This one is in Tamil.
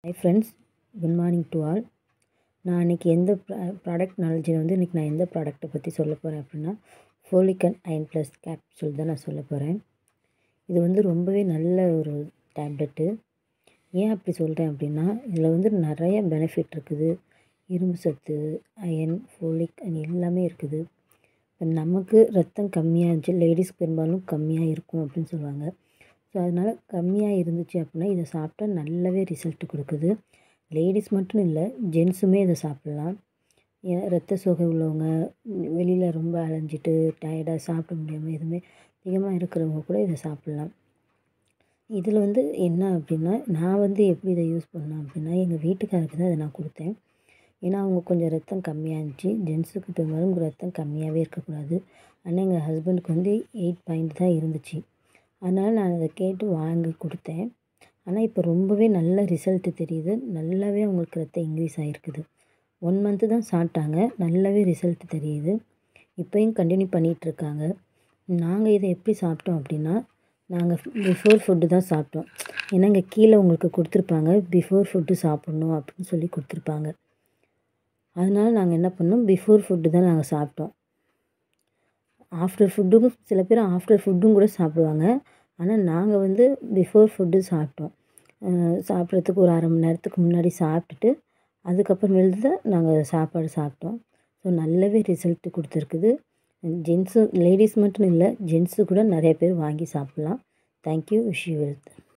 high friends good morning to all நான் இன்றைக்கி எந்த ப்ராடக்ட் நாலேஜில் வந்து இன்றைக்கி நான் எந்த ப்ராடக்ட்டை பற்றி சொல்ல போகிறேன் அப்படின்னா folic and iron plus capsule தான் நான் சொல்ல போகிறேன் இது வந்து ரொம்பவே நல்ல ஒரு டேப்லெட்டு ஏன் அப்படி சொல்கிறேன் அப்படின்னா இதில் வந்து நிறைய பெனிஃபிட் இருக்குது இரும்பு சத்து அயன் ஃபோலிக் அண்ட் எல்லாமே இருக்குது இப்போ நமக்கு ரத்தம் கம்மியாக இருந்துச்சு லேடிஸ் பெரும்பாலும் கம்மியாக இருக்கும் அப்படின்னு சொல்லுவாங்க ஸோ அதனால் கம்மியாக இருந்துச்சு அப்படின்னா இதை சாப்பிட்டா நல்லாவே ரிசல்ட் கொடுக்குது லேடிஸ் மட்டும் இல்லை ஜென்ஸுமே இதை சாப்பிட்லாம் ஏன் ரத்த சோகை உள்ளவங்க வெளியில் ரொம்ப அலைஞ்சிட்டு டயர்டாக சாப்பிட முடியாமல் எதுவுமே அதிகமாக இருக்கிறவங்க கூட இதை சாப்பிட்லாம் இதில் வந்து என்ன அப்படின்னா நான் வந்து எப்படி இதை யூஸ் பண்ணேன் அப்படின்னா எங்கள் வீட்டுக்காருக்கு தான் இதை நான் கொடுத்தேன் ஏன்னா அவங்க கொஞ்சம் ரத்தம் கம்மியாக இருந்துச்சு ஜென்ஸுக்கு பெரும்பாலும் ரத்தம் கம்மியாகவே இருக்கக்கூடாது ஆனால் எங்கள் ஹஸ்பண்டுக்கு வந்து எயிட் பாயிண்ட் தான் இருந்துச்சு அதனால் நான் அதை கேட்டு வாங்கி கொடுத்தேன் ஆனால் இப்போ ரொம்பவே நல்ல ரிசல்ட்டு தெரியுது நல்லாவே அவங்களுக்கு ரத்தம் இன்க்ரீஸ் ஆகிருக்குது ஒன் மந்த்து தான் சாப்பிட்டாங்க நல்லாவே ரிசல்ட் தெரியுது இப்போயும் கண்டினியூ பண்ணிகிட்ருக்காங்க நாங்கள் இதை எப்படி சாப்பிட்டோம் அப்படின்னா நாங்கள் பிஃபோர் ஃபுட்டு தான் சாப்பிட்டோம் ஏன்னா இங்கே கீழே உங்களுக்கு கொடுத்துருப்பாங்க பிஃபோர் ஃபுட்டு சாப்பிட்ணும் அப்படின்னு சொல்லி கொடுத்துருப்பாங்க அதனால் நாங்கள் என்ன பண்ணோம் பிஃபோர் ஃபுட்டு தான் நாங்கள் சாப்பிட்டோம் ஆஃப்டர் ஃபுட்டும் சில பேர் ஆஃப்டர் ஃபுட்டும் கூட சாப்பிடுவாங்க ஆனால் நாங்கள் வந்து பிஃபோர் ஃபுட்டு சாப்பிட்டோம் சாப்பிட்றதுக்கு ஒரு அரை மணி நேரத்துக்கு முன்னாடி சாப்பிட்டுட்டு அதுக்கப்புறமேல் தான் நாங்கள் சாப்பாடு சாப்பிட்டோம் ஸோ நல்லாவே ரிசல்ட்டு கொடுத்துருக்குது ஜென்ஸு லேடிஸ் மட்டும் இல்லை ஜென்ஸு கூட நிறைய பேர் வாங்கி சாப்பிட்லாம் தேங்க்யூ விஷ் யூ வெல்த்